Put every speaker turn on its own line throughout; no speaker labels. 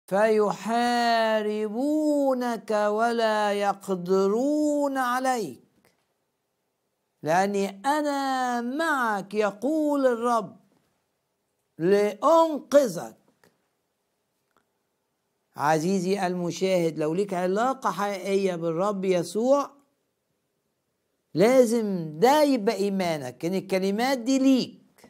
فيحاربونك ولا يقدرون عليك لاني انا معك يقول الرب لانقذك عزيزي المشاهد لو ليك علاقه حقيقيه بالرب يسوع لازم ده يبقى ايمانك ان الكلمات دي ليك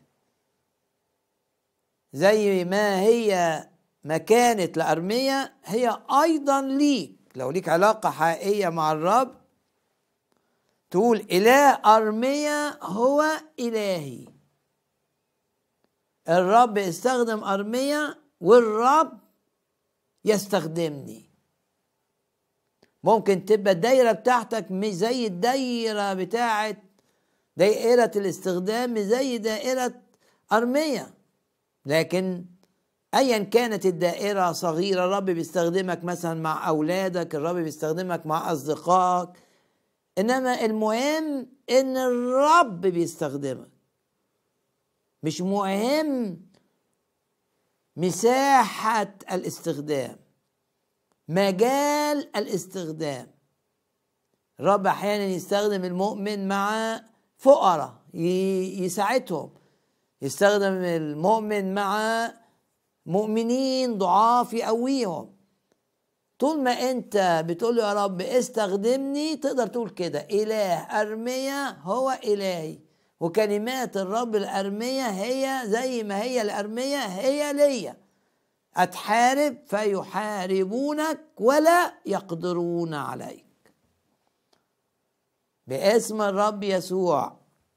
زي ما هي ما كانت لأرمية هي أيضا ليك لو ليك علاقة حقيقية مع الرب تقول إله أرمية هو إلهي الرب استخدم أرمية والرب يستخدمني ممكن تبقى الدايرة بتاعتك مش زي الدايرة بتاعت دائرة الاستخدام مش زي دائرة أرمية لكن ايا كانت الدائره صغيره الرب بيستخدمك مثلا مع اولادك الرب بيستخدمك مع اصدقائك انما المهم ان الرب بيستخدمك مش مهم مساحه الاستخدام مجال الاستخدام الرب احيانا يستخدم المؤمن مع فقراء يساعدهم يستخدم المؤمن مع مؤمنين ضعاف يقويهم طول ما انت بتقول يا رب استخدمني تقدر تقول كده اله ارمية هو الهي وكلمات الرب الارمية هي زي ما هي الارمية هي ليا اتحارب فيحاربونك ولا يقدرون عليك باسم الرب يسوع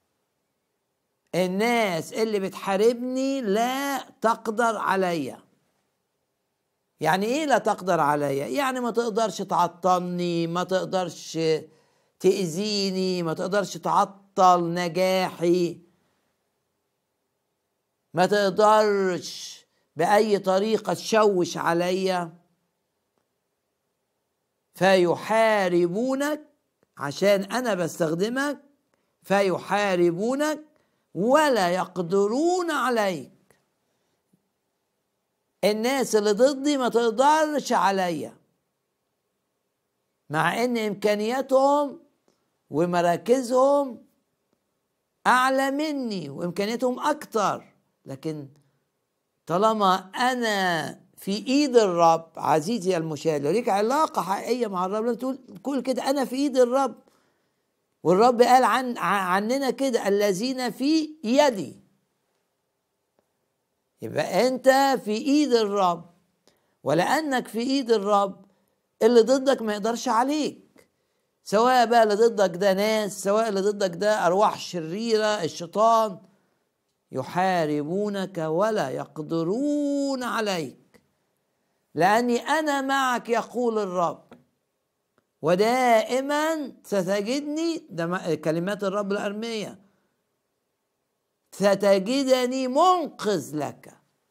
الناس اللي بتحاربني لا تقدر عليا يعني ايه لا تقدر عليا يعني ما تقدرش تعطلني ما تقدرش تأذيني ما تقدرش تعطل نجاحي ما تقدرش بأي طريقة تشوش عليا فيحاربونك عشان أنا بستخدمك فيحاربونك ولا يقدرون عليك الناس اللي ضدي ما تقدرش عليا مع ان امكانياتهم ومراكزهم اعلى مني وامكانياتهم اكتر لكن طالما انا في ايد الرب عزيزي المشاهد لو ليك علاقه حقيقيه مع الرب لازم تقول كل كده انا في ايد الرب والرب قال عن عننا كده الذين في يدي يبقى انت في ايد الرب ولانك في ايد الرب اللي ضدك ما يقدرش عليك سواء بقى اللي ضدك ده ناس سواء اللي ضدك ده ارواح شريره الشيطان يحاربونك ولا يقدرون عليك لاني انا معك يقول الرب ودائما ستجدني ده كلمات الرب الأرمية ستجدني منقذ لك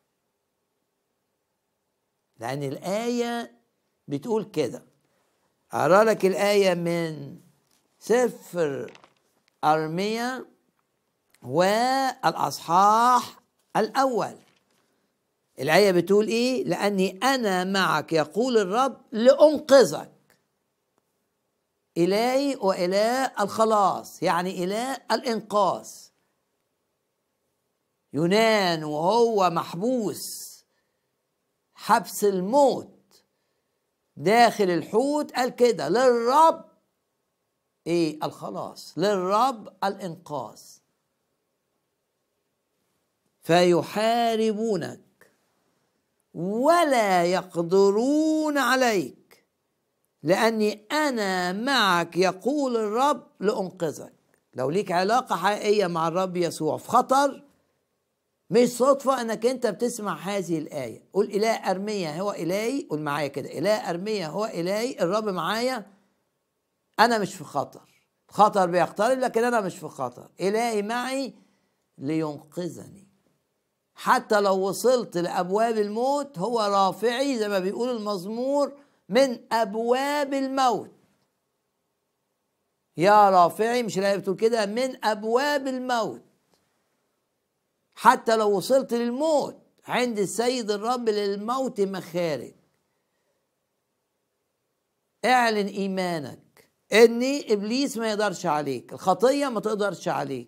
لأن الآية بتقول كده أقرأ لك الآية من سفر أرمية والأصحاح الأول الآية بتقول إيه؟ لأني أنا معك يقول الرب لأنقذك إلهي وإله الخلاص يعني إله الإنقاذ يونان وهو محبوس حبس الموت داخل الحوت قال كده للرب ايه الخلاص للرب الانقاذ فيحاربونك ولا يقدرون عليك لاني انا معك يقول الرب لانقذك لو ليك علاقه حقيقيه مع الرب يسوع في خطر مش صدفه انك انت بتسمع هذه الايه قول اله ارميه هو الهي قول معايا كده اله ارميه هو الهي الرب معايا انا مش في خطر خطر بيقترب لكن انا مش في خطر الهي معي لينقذني حتى لو وصلت لابواب الموت هو رافعي زي ما بيقول المزمور من ابواب الموت يا رافعي مش الايه بتقول كده من ابواب الموت حتى لو وصلت للموت عند السيد الرب للموت مخارج اعلن ايمانك ان ابليس ما يقدرش عليك الخطيه ما تقدرش عليك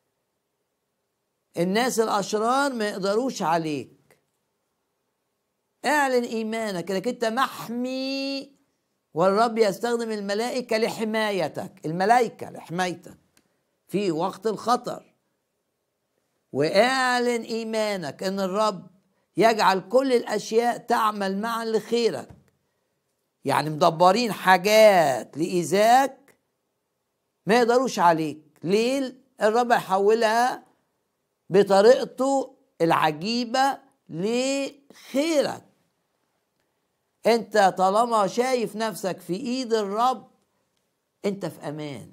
الناس الاشرار ما يقدروش عليك اعلن ايمانك انك انت محمي والرب يستخدم الملائكه لحمايتك الملائكه لحمايتك في وقت الخطر واعلن ايمانك ان الرب يجعل كل الاشياء تعمل معا لخيرك يعني مدبرين حاجات لايذاك ما يقدروش عليك ليه الرب يحولها بطريقته العجيبه لخيرك انت طالما شايف نفسك في ايد الرب انت في امان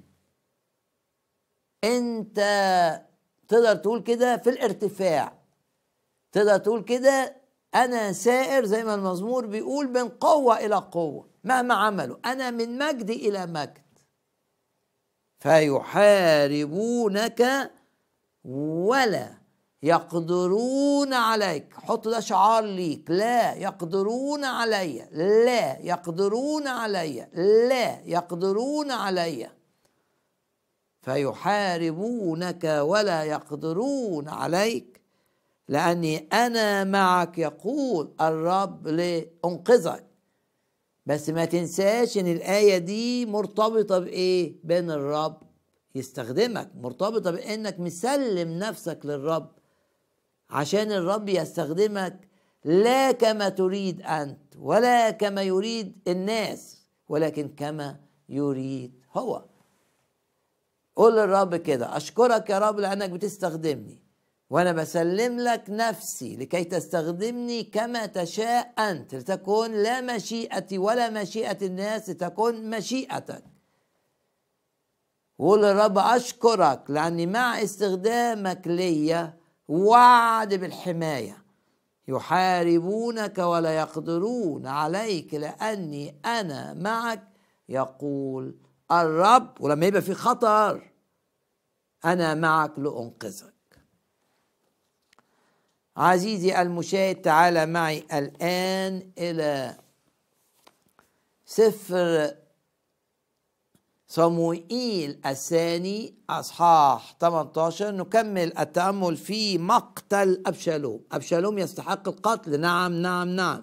انت تقدر تقول كده في الارتفاع تقدر تقول كده انا سائر زي ما المزمور بيقول من قوه الى قوه مهما عملوا انا من مجد الى مجد فيحاربونك ولا يقدرون عليك حط ده شعار ليك لا يقدرون علي لا يقدرون علي لا يقدرون علي فيحاربونك ولا يقدرون عليك لاني انا معك يقول الرب لانقذك بس ما تنساش ان الايه دي مرتبطه بايه بين الرب يستخدمك مرتبطه بانك مسلم نفسك للرب عشان الرب يستخدمك لا كما تريد انت ولا كما يريد الناس ولكن كما يريد هو قول للرب كده اشكرك يا رب لانك بتستخدمني وانا بسلم لك نفسي لكي تستخدمني كما تشاء انت لتكون لا مشيئتي ولا مشيئه الناس لتكون مشيئتك قول للرب اشكرك لاني مع استخدامك ليا وعد بالحمايه يحاربونك ولا يقدرون عليك لاني انا معك يقول الرب ولما يبقى في خطر انا معك لانقذك عزيزي المشاهد تعال معي الان الى سفر صموئيل الثاني اصحاح 18 نكمل التامل في مقتل ابشالوم ابشالوم يستحق القتل نعم نعم نعم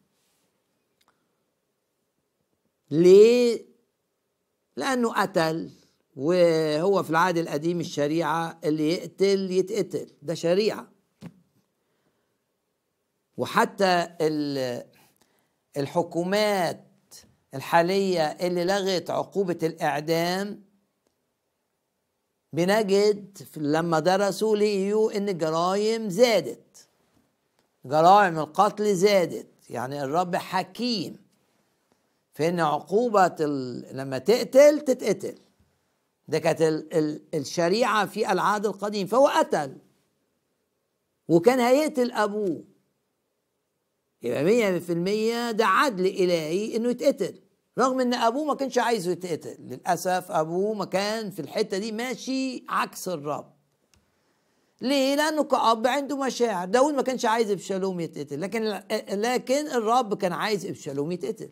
ليه لانه قتل وهو في العهد القديم الشريعه اللي يقتل يتقتل ده شريعه وحتى الحكومات الحالية اللي لغت عقوبة الإعدام بنجد لما درسوا لقيوا إن الجرائم زادت جرائم القتل زادت يعني الرب حكيم في إن عقوبة لما تقتل تتقتل ده كانت الشريعة في العهد القديم فهو قتل وكان هيقتل أبوه يبقى مية في المية ده عدل إلهي إنه يتقتل رغم إن أبوه ما كانش عايزه يتقتل للأسف أبوه ما كان في الحتة دي ماشي عكس الرب ليه؟ لأنه كأب عنده مشاعر داود ما كانش عايز إبشالوم يتقتل لكن لكن الرب كان عايز إبشالوم يتقتل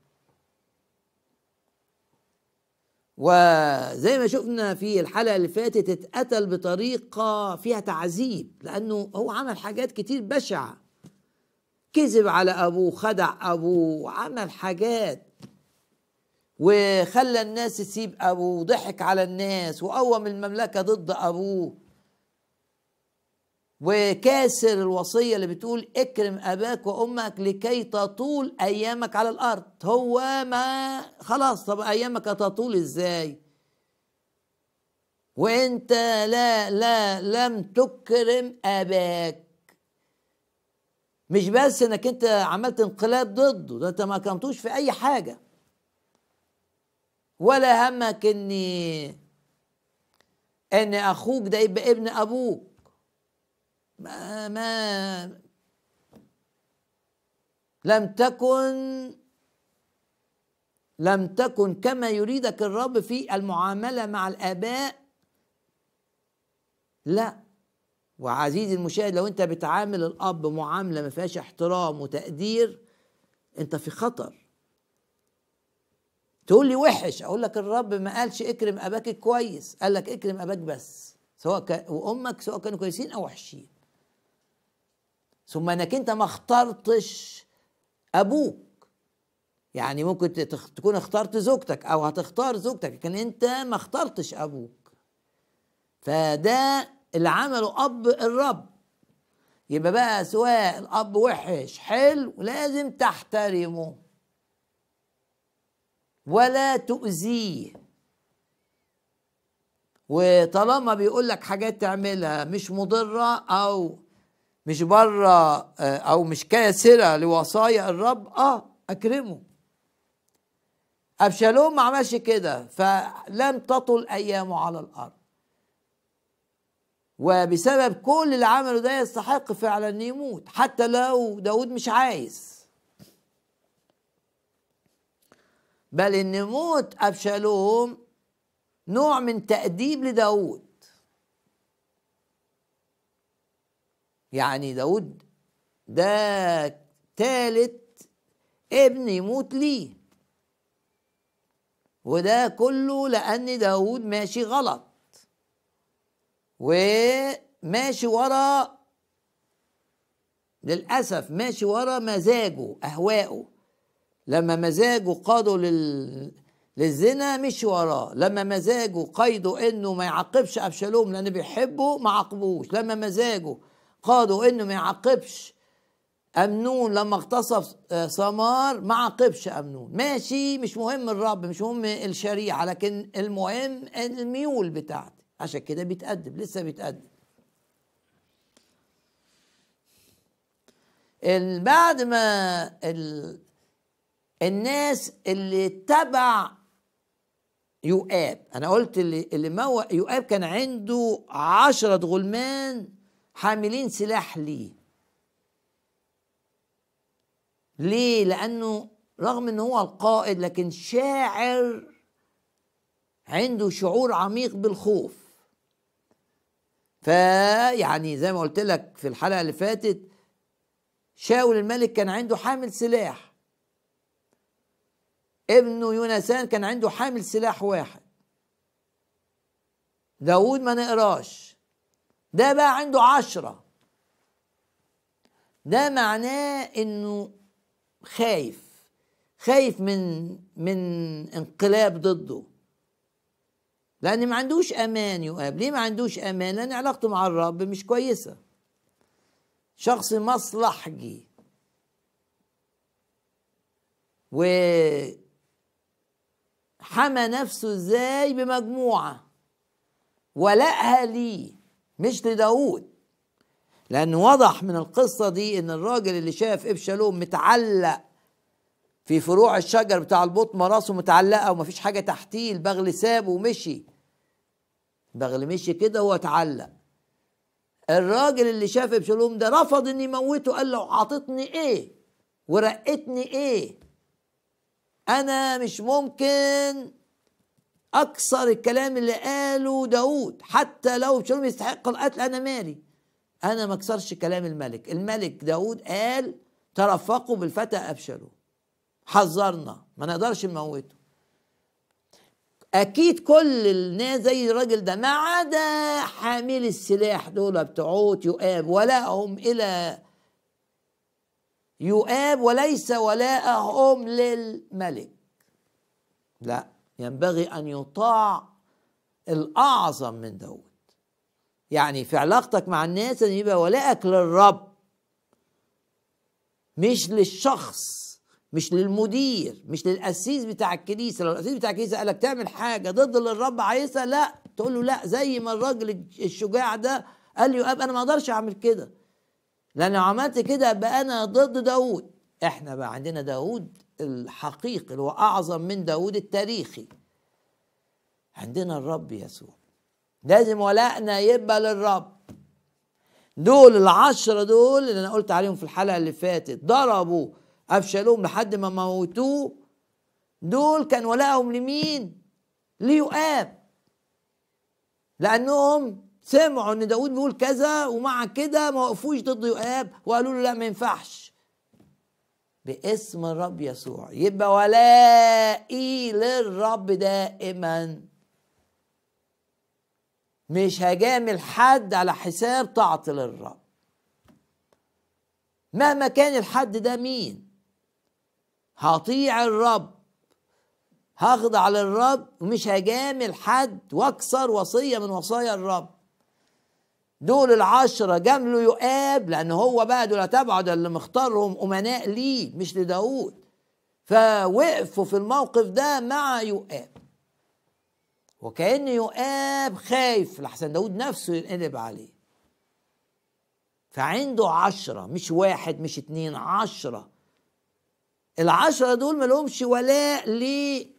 وزي ما شفنا في الحلقة اللي فاتت اتقتل بطريقة فيها تعذيب لأنه هو عمل حاجات كتير بشعة كذب على ابوه خدع ابوه عمل حاجات وخلى الناس تسيب ابوه وضحك على الناس وقوم المملكه ضد ابوه وكاسر الوصيه اللي بتقول اكرم اباك وامك لكي تطول ايامك على الارض هو ما خلاص طب ايامك هتطول ازاي وانت لا لا لم تكرم اباك مش بس انك انت عملت انقلاب ضده ده انت ما كنتوش في اي حاجه ولا همك ان ان اخوك ده يبقى ابن ابوك ما ما لم تكن لم تكن كما يريدك الرب في المعامله مع الاباء لا وعزيزي المشاهد لو انت بتعامل الاب معامله ما فيهاش احترام وتقدير انت في خطر تقول لي وحش اقول لك الرب ما قالش اكرم اباك كويس قال لك اكرم اباك بس سواء ك... وامك سواء كانوا كويسين او وحشين ثم انك انت ما اخترتش ابوك يعني ممكن تكون اخترت زوجتك او هتختار زوجتك لكن انت ما اخترتش ابوك فده اللي عمله اب الرب يبقى بقى سواء الاب وحش حلو لازم تحترمه ولا تؤذيه وطالما بيقول لك حاجات تعملها مش مضره او مش بره آه، او مش كاسره لوصايا الرب اه اكرمه ابشالوم ما عملش كده فلم تطل ايامه على الارض وبسبب كل اللي عمله ده يستحق فعلا ان يموت حتى لو داود مش عايز بل ان موت ابشالوم نوع من تأديب لداود يعني داود ده تالت ابن يموت ليه وده كله لأن داود ماشي غلط وماشي ورا للأسف ماشي ورا مزاجه أهواءه لما مزاجه قاده لل... للزنا مشي وراه لما مزاجه قيده انه ما يعاقبش ابشالوم لان بيحبه ما عاقبوش لما مزاجه قاده انه ما يعاقبش امنون لما اغتصب سمار ما عاقبش امنون ماشي مش مهم الرب مش مهم الشريعه لكن المهم الميول بتاعتي عشان كده بيتقدم لسه بيتقدم بعد ما ال... الناس اللي تبع يؤاب انا قلت اللي, اللي مو يؤاب كان عنده عشرة غلمان حاملين سلاح ليه ليه لانه رغم ان هو القائد لكن شاعر عنده شعور عميق بالخوف فيعني زي ما قلت لك في الحلقه اللي فاتت شاول الملك كان عنده حامل سلاح ابنه يونسان كان عنده حامل سلاح واحد داود ما نقراش ده بقى عنده عشرة ده معناه انه خايف خايف من من انقلاب ضده لان ما عندوش امان يؤاب ليه ما عندوش امان لان علاقته مع الرب مش كويسه شخص مصلحجي و حمى نفسه ازاي بمجموعه ولقها ليه مش لداود لأن وضح من القصة دي إن الراجل اللي شاف إبشالوم متعلق في فروع الشجر بتاع البطن راسه متعلقة ومفيش حاجة تحتيه البغل سابه ومشي البغل مشي كده هو اتعلق الراجل اللي شاف ابشالوم ده رفض ان يموته قال له عطتني ايه ورقتني ايه انا مش ممكن اكسر الكلام اللي قاله داود حتى لو ابشالوم يستحق القتل انا مالي انا ما اكسرش كلام الملك الملك داود قال ترفقوا بالفتى ابشالوم حذرنا ما نقدرش نموته اكيد كل الناس زي الراجل ده ما عدا حامل السلاح دول بتوعوت يؤاب ولائهم الى يؤاب وليس ولاءهم للملك لا ينبغي ان يطاع الاعظم من داود يعني في علاقتك مع الناس ان يبقى ولائك للرب مش للشخص مش للمدير مش للقسيس بتاع الكنيسه لو القسيس بتاع الكنيسه قال لك تعمل حاجه ضد اللي الرب عايزها لا تقول له لا زي ما الراجل الشجاع ده قال لي انا ما اقدرش اعمل كده لان لو عملت كده ابقى انا ضد داود احنا بقى عندنا داود الحقيقي اللي هو اعظم من داود التاريخي عندنا الرب يسوع لازم ولائنا يبقى للرب دول العشرة دول اللي أنا قلت عليهم في الحلقة اللي فاتت ضربوا أبشالوم لحد ما موتوه دول كان ولائهم لمين؟ ليؤاب لأنهم سمعوا ان داود بيقول كذا ومع كده ما وقفوش ضد يؤاب وقالوا له لا ما ينفعش باسم الرب يسوع يبقى ولائي للرب دائما مش هجامل حد على حساب طاعتي للرب مهما كان الحد ده مين هطيع الرب هخضع للرب ومش هجامل حد واكسر وصيه من وصايا الرب دول العشرة جاملوا يؤاب لأن هو بقى دول تبعه ده اللي مختارهم أمناء ليه مش لداود فوقفوا في الموقف ده مع يؤاب وكأن يؤاب خايف لحسن داود نفسه ينقلب عليه فعنده عشرة مش واحد مش اتنين عشرة العشرة دول ملهمش ولاء ليه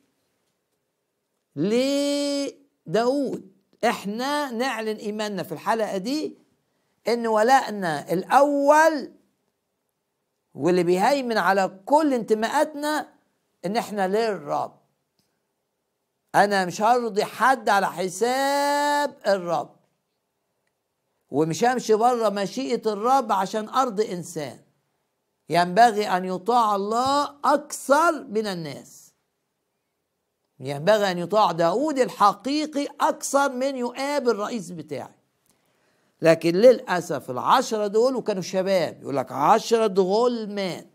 لداود احنا نعلن ايماننا في الحلقه دي ان ولائنا الاول واللي بيهيمن على كل انتماءاتنا ان احنا للرب انا مش هرضي حد على حساب الرب ومش همشي بره مشيئه الرب عشان ارضي انسان ينبغي ان يطاع الله اكثر من الناس ينبغي أن يطاع داود الحقيقي أكثر من يؤاب الرئيس بتاعي لكن للأسف العشرة دول وكانوا شباب يقول لك عشرة غلمان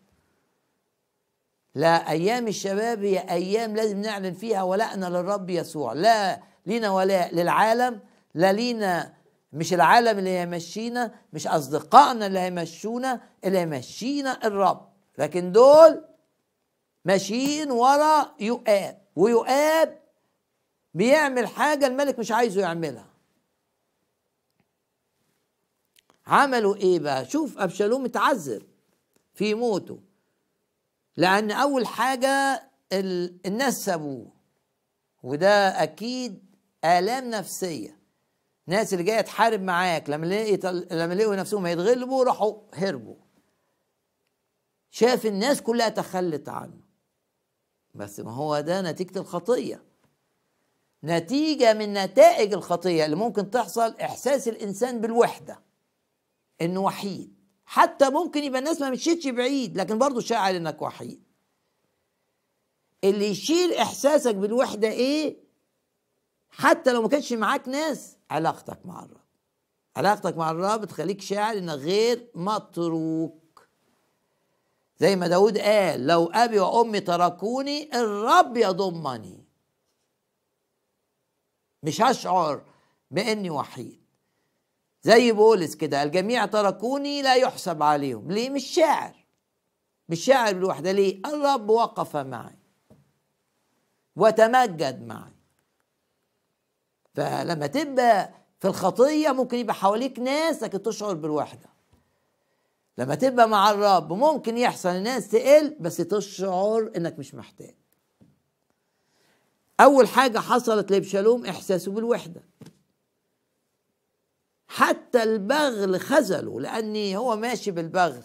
لا أيام الشباب هي أيام لازم نعلن فيها ولائنا للرب يسوع لا لينا ولاء للعالم لا لينا مش العالم اللي هيمشينا مش أصدقائنا اللي هيمشونا اللي هيمشينا الرب لكن دول ماشيين ورا يؤاب ويؤاب بيعمل حاجة الملك مش عايزه يعملها عملوا ايه بقى شوف ابشالوم اتعذب في موته لان اول حاجة الناس سابوه وده اكيد الام نفسيه الناس اللي جايه تحارب معاك لما لقيت لما لقوا نفسهم هيتغلبوا راحوا هربوا شاف الناس كلها تخلت عنه بس ما هو ده نتيجة الخطية نتيجة من نتائج الخطية اللي ممكن تحصل إحساس الإنسان بالوحدة إنه وحيد حتى ممكن يبقى الناس ما مشيتش بعيد لكن برضه شاعر إنك وحيد اللي يشيل إحساسك بالوحدة إيه حتى لو ما كانش معاك ناس علاقتك مع الرب علاقتك مع الرب تخليك شاعر إنك غير متروك زي ما داود قال لو أبي وأمي تركوني الرب يضمني مش هشعر بإني وحيد زي بولس كده الجميع تركوني لا يحسب عليهم ليه مش شاعر مش شاعر بالوحدة ليه الرب وقف معي وتمجد معي فلما تبقى في الخطية ممكن يبقى حواليك ناس لكن تشعر بالوحدة لما تبقى مع الرب ممكن يحصل الناس تقل بس تشعر انك مش محتاج اول حاجة حصلت لابشالوم احساسه بالوحدة حتى البغل خذله لاني هو ماشي بالبغل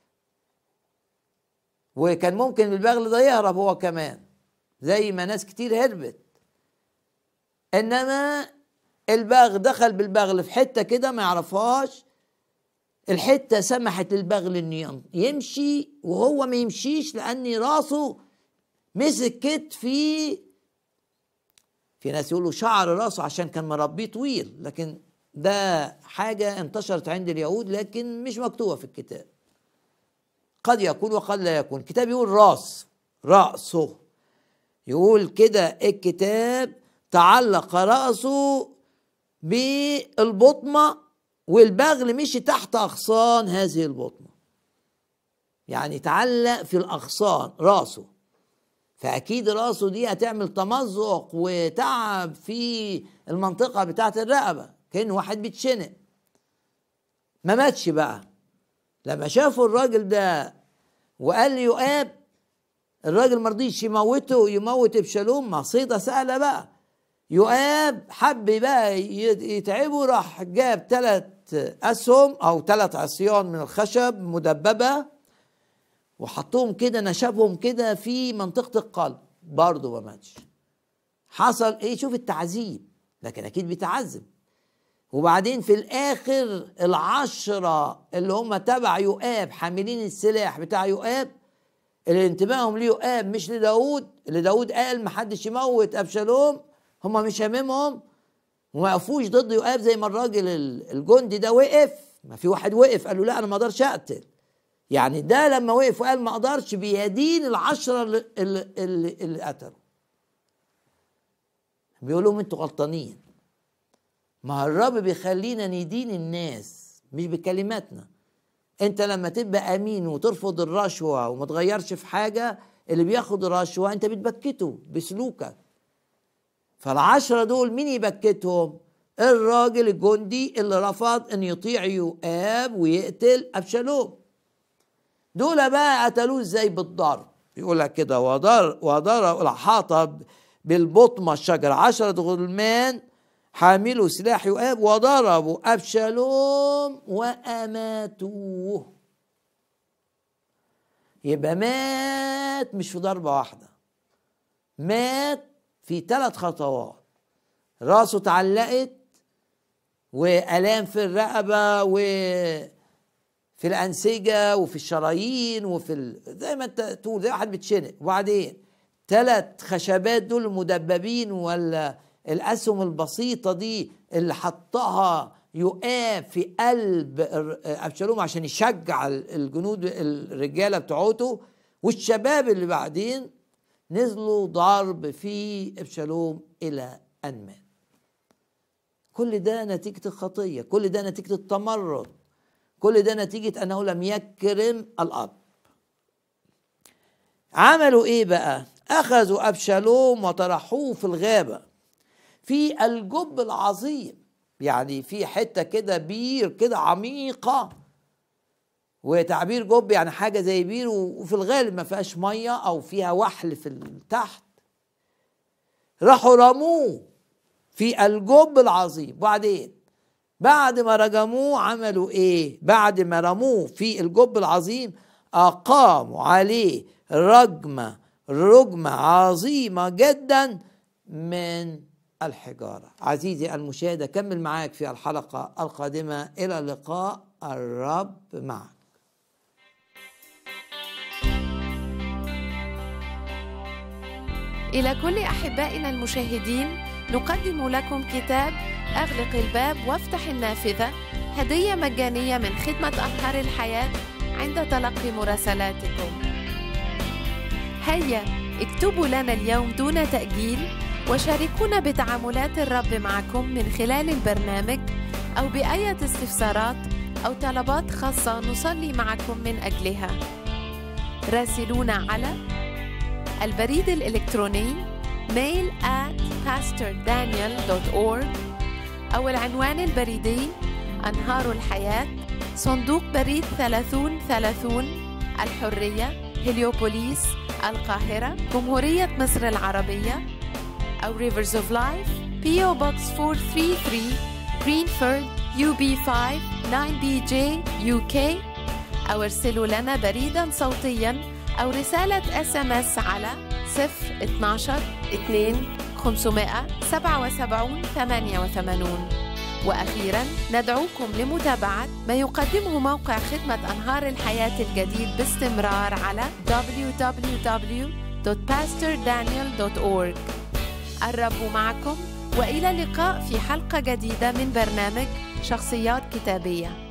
وكان ممكن البغل ده يهرب هو كمان زي ما ناس كتير هربت انما البغل دخل بالبغل في حته كده ما يعرفهاش الحتة سمحت للبغل انه يمشي وهو ما يمشيش لان راسه مسك كتفي في ناس يقولوا شعر راسه عشان كان مربيه طويل لكن ده حاجة انتشرت عند اليهود لكن مش مكتوبة في الكتاب قد يكون وقد لا يكون الكتاب يقول راس رأسه يقول كده الكتاب تعلق رأسه بالبطمة والبغل مشي تحت أغصان هذه البطنة يعني تعلق في الأغصان راسه فأكيد راسه دي هتعمل تمزق وتعب في المنطقة بتاعة الرقبة كأن واحد بيتشنق ما ماتش بقى لما شافوا الراجل ده وقال لي يؤاب الراجل مرضيش يموته يموت ابشالوم مصيدة سهلة بقى يؤاب حب بقى يتعبه راح جاب ثلاث اسهم او ثلاث عصيان من الخشب مدببه وحطوهم كده نشبهم كده في منطقه القلب برضه ما ماتش حصل ايه شوف التعذيب لكن اكيد بيتعذب وبعدين في الاخر العشرة اللي هم تبع يؤاب حاملين السلاح بتاع يؤاب اللي انتباههم ليؤاب مش لداود اللي داود قال محدش يموت ابشالوم هم مش هاممهم وما وقفوش ضد يؤاب زي ما الراجل الجندي ده وقف ما في واحد وقف قال له لا انا ما اقدرش اقتل يعني ده لما وقف وقال ما اقدرش بيدين العشره اللي, اللي, اللي قتلوا بيقول لهم انتوا غلطانين ما الرب بيخلينا ندين الناس مش بكلماتنا انت لما تبقى امين وترفض الرشوه وما تغيرش في حاجه اللي بياخد الرشوه انت بتبكته بسلوكك فالعشرة دول مين يبكتهم الراجل الجندي اللي رفض ان يطيع يؤاب ويقتل ابشالوم دول بقى قتلوه ازاي بالضرب يقول لك كده وضر وضر حاط بالبطمه الشجره عشرة غلمان حاملوا سلاح يؤاب وضربوا ابشالوم واماتوه يبقى مات مش في ضربه واحده مات في ثلاث خطوات راسه اتعلقت والام في الرقبه وفي الانسجه وفي الشرايين وفي ال... زي ما انت تقول زي واحد بتشنق وبعدين ثلاث خشبات دول مدببين ولا الاسهم البسيطه دي اللي حطها يقاف في قلب ابشالوم عشان يشجع الجنود الرجاله بتوعته والشباب اللي بعدين نزلوا ضرب في ابشالوم الى ان مات كل ده نتيجه الخطيه كل ده نتيجه التمرد كل ده نتيجه انه لم يكرم الاب عملوا ايه بقى اخذوا ابشالوم وطرحوه في الغابه في الجب العظيم يعني في حته كده بير كده عميقه وتعبير جب يعني حاجه زي بير وفي الغالب ما فيهاش ميه او فيها وحل في تحت راحوا رموه في الجب العظيم وبعدين بعد ما رجموه عملوا ايه بعد ما رموه في الجب العظيم اقاموا عليه رجمه رجمه عظيمه جدا من الحجاره عزيزي المشاهد اكمل معاك في الحلقه القادمه الى اللقاء الرب معك
إلى كل أحبائنا المشاهدين نقدم لكم كتاب أغلق الباب وافتح النافذة هدية مجانية من خدمة أنهار الحياة عند تلقي مراسلاتكم هيا اكتبوا لنا اليوم دون تأجيل وشاركونا بتعاملات الرب معكم من خلال البرنامج أو بأية استفسارات أو طلبات خاصة نصلي معكم من أجلها راسلونا على البريد الإلكتروني mail at pastordaniel.org أو العنوان البريدي أنهار الحياة صندوق بريد 3030 الحرية هليوبوليس القاهرة جمهورية مصر العربية أو Rivers of Life PO Box 433 Greenford UB5 9BJ UK أو ارسلوا لنا بريدا صوتيا أو رسالة اس ام اس على 012 2 577 88 وأخيرا ندعوكم لمتابعة ما يقدمه موقع خدمة أنهار الحياة الجديد باستمرار على www.pastordaniel.org الرب معكم وإلى اللقاء في حلقة جديدة من برنامج شخصيات كتابية